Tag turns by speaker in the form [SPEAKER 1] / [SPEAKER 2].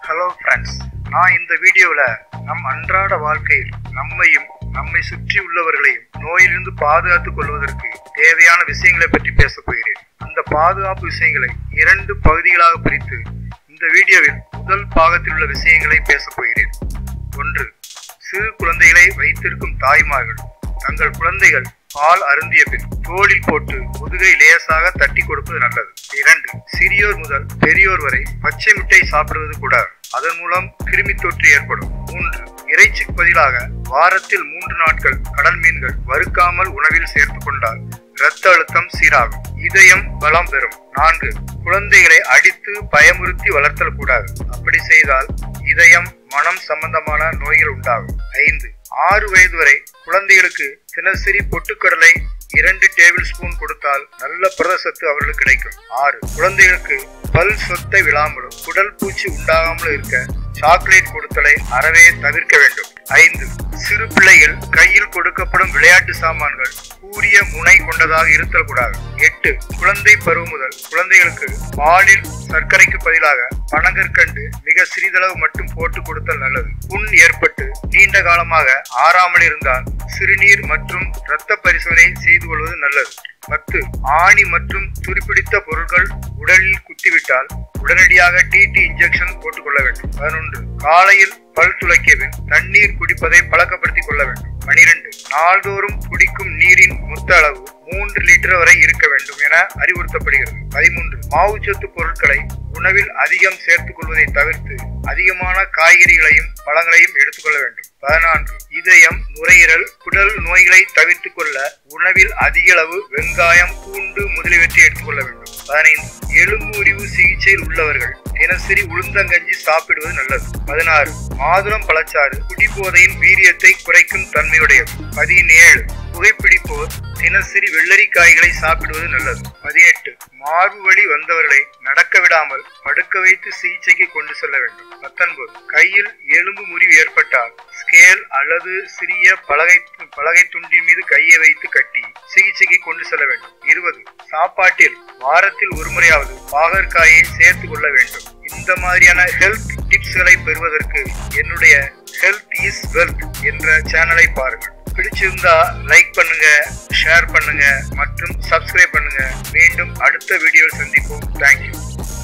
[SPEAKER 1] hello friends நான் இந்த வீடியோவில் நம் அன்றாட வாழ்க்கையில் நம்மையும் நம்மை சுற்றி உள்ளவர்களையும் நோயிலிருந்து பாதுகாத்துக் கொள்வதற்கு தேவையான விஷயங்களை பற்றி பேசப் போகிறேன் அந்த பாதுகாப்பு விஷயங்களை இரண்டு பகுதிகளாக பிரித்து இந்த வீடியோவில் முதல் பாகத்தில் உள்ள விஷயங்களை பேசப் போகிறேன் ஒன்று சிறு குழந்தைகளை வைத்திருக்கும் தாய்மார்கள் தங்கள் குழந்தைகள் பால் அருந்திய பின் தோளில் போட்டு முதுகை லேசாக தட்டி கொடுப்பது நல்லது இரண்டு சிறியோர் முதல் பெரியோர் வரை பச்சை முட்டை சாப்பிடுவது கூடாது அதன் மூலம் கிருமி தொற்று ஏற்படும் மூன்று இறைச்சிக்கு பதிலாக வாரத்தில் மூன்று நாட்கள் கடல் மீன்கள் வறுக்காமல் உணவில் சேர்த்து கொண்டால் இரத்த அழுத்தம் சீராகும் இதயம் பலம் பெறும் நான்கு குழந்தைகளை அடித்து பயமுறுத்தி வளர்த்தல் கூடாது அப்படி செய்தால் இதயம் மனம் சம்பந்தமான நோய்கள் உண்டாகும் ஐந்து ஆறு வயது வரை குழந்தைகளுக்கு தினசரி பொட்டுக்கடலை இரண்டு டேபிள் ஸ்பூன் கொடுத்தால் நல்ல புரதசத்து அவர்களுக்கு கிடைக்கும் ஆறு குழந்தைகளுக்கு பல் சொத்தை விழாமலும் குடல் பூச்சி உண்டாகாமலும் இருக்க சாக்லேட் கொடுத்தலை அறவே தவிர்க்க வேண்டும் ஐந்து சிறு பிள்ளைகள் கையில் கொடுக்கப்படும் விளையாட்டு சாமான்கள் கூரிய முனை கொண்டதாக இருத்தல் கூடாது எட்டு குழந்தை பருவம் முதல் குழந்தைகளுக்கு பாலில் சர்க்கரைக்கு பதிலாக பனங்கற்கண்டு மிக சிறிதளவு மட்டும் போட்டு கொடுத்தல் நல்லது புண் ஏற்பட்டு நீண்ட காலமாக ஆறாமல் இருந்தால் சிறுநீர் மற்றும் இரத்த பரிசோதனை செய்து கொள்வது நல்லது பத்து ஆணி மற்றும் துருப்பிடித்த பொருட்கள் உடலில் குத்திவிட்டால் உடனடியாக டிடி இன்ஜெக்ஷன் போட்டுக்கொள்ள வேண்டும் பதினொன்று காலையில் பல் துளைக்கிய பின் தண்ணீர் குடிப்பதை பழக்கப்படுத்திக் கொள்ள வேண்டும் பனிரெண்டு நாள்தோறும் குடிக்கும் நீரின் மொத்த அளவு மூன்று லிட்டர் வரை இருக்க வேண்டும் என அறிவுறுத்தப்படுகிறது பதிமூன்று மாவுச்சத்து பொருட்களை உணவில் அதிகம் சேர்த்துக் கொள்வதை தவிர்த்து அதிகமான காய்கறிகளையும் பழங்களையும் எடுத்துக்கொள்ள வேண்டும் பதினான்கு இதயம் நுரையீரல் குடல் நோய்களை தவிர்த்து கொள்ள உணவில் அதிக அளவு வெங்காயம் பூண்டு முதலியவற்றை எடுத்துக்கொள்ள வேண்டும் பதினைந்து எலும்பு முறிவு சிகிச்சையில் உள்ளவர்கள் தினசரி உளுந்தங்கஞ்சி சாப்பிடுவது நல்லது பதினாறு மாதுளம் பழச்சாறு குடிபோதையின் வீரியத்தை குறைக்கும் தன்மையுடையது பதினேழு புகைப்பிடிப்போர் தினசரி வெள்ளரிக்காய்களை சாப்பிடுவது நல்லது பதினெட்டு மார்பு வழி வந்தவர்களை நடக்க விடாமல் படுக்க வைத்து சிகிச்சைக்கு கொண்டு செல்ல வேண்டும் பத்தொன்பது கையில் எலும்பு முறிவு ஏற்பட்டால் ஸ்கேல் அல்லது சிறிய பலகை பலகை துண்டின் மீது கையை வைத்து கட்டி சிகிச்சைக்கு கொண்டு செல்ல வேண்டும் இருபது சாப்பாட்டில் வாரத்தில் ஒரு முறையாவது பாகற்காயை சேர்த்து கொள்ள வேண்டும் இந்த மாதிரியான ஹெல்த் டிப்ஸ்களை பெறுவதற்கு என்னுடைய ஹெல்த் இஸ் வெல்த் என்ற சேனலை பாருங்கள் பிடிச்சிருந்தா லைக் பண்ணுங்க ஷேர் பண்ணுங்க மற்றும் சப்ஸ்கிரைப் பண்ணுங்க மீண்டும் அடுத்த வீடியோவில் சந்திப்போம் தேங்க்யூ